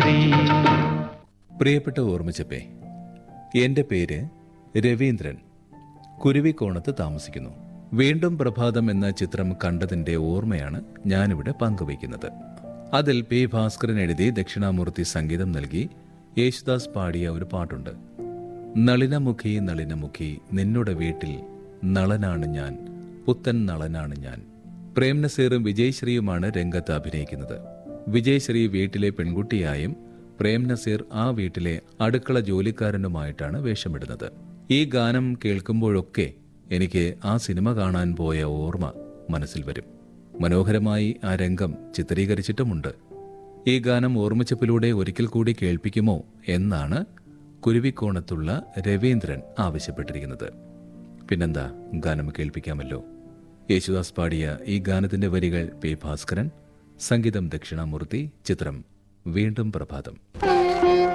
നാരി പ്രിയപ്പെട്ട ഓർമ്മിച്ചപ്പേ എന്റെ പേര് രവീന്ദ്രൻ കുരുവിക്കോണത്ത് താമസിക്കുന്നു വീണ്ടും പ്രഭാതം എന്ന ചിത്രം കണ്ടതിന്റെ ഓർമ്മയാണ് ഞാനിവിടെ പങ്കുവയ്ക്കുന്നത് അതിൽ പി ഭാസ്കരൻ എഴുതി ദക്ഷിണാമൂർത്തി സംഗീതം നൽകി യേശുദാസ് പാടിയ ഒരു പാട്ടുണ്ട് നളിനമുഖി നളിനമുഖി നിന്നുടെ വീട്ടിൽ നളനാണ് ഞാൻ പുത്തൻ നളനാണ് ഞാൻ പ്രേം നസീറും വിജയശ്രീയുമാണ് രംഗത്ത് അഭിനയിക്കുന്നത് വിജയശ്രീ വീട്ടിലെ പെൺകുട്ടിയായും പ്രേം നസീർ ആ വീട്ടിലെ അടുക്കള ജോലിക്കാരനുമായിട്ടാണ് വേഷമിടുന്നത് ഈ ഗാനം കേൾക്കുമ്പോഴൊക്കെ എനിക്ക് ആ സിനിമ കാണാൻ പോയ ഓർമ്മ മനസ്സിൽ വരും മനോഹരമായി ആ രംഗം ചിത്രീകരിച്ചിട്ടുമുണ്ട് ഈ ഗാനം ഓർമ്മിച്ചപ്പിലൂടെ ഒരിക്കൽ കൂടി കേൾപ്പിക്കുമോ എന്നാണ് കുരുവിക്കോണത്തുള്ള രവീന്ദ്രൻ ആവശ്യപ്പെട്ടിരിക്കുന്നത് പിന്നെന്താ ഗാനം കേൾപ്പിക്കാമല്ലോ യേശുദാസ് പാടിയ ഈ ഗാനത്തിന്റെ വരികൾ പി ഭാസ്കരൻ സംഗീതം ദക്ഷിണാമൂർത്തി ചിത്രം വീണ്ടും പ്രഭാതം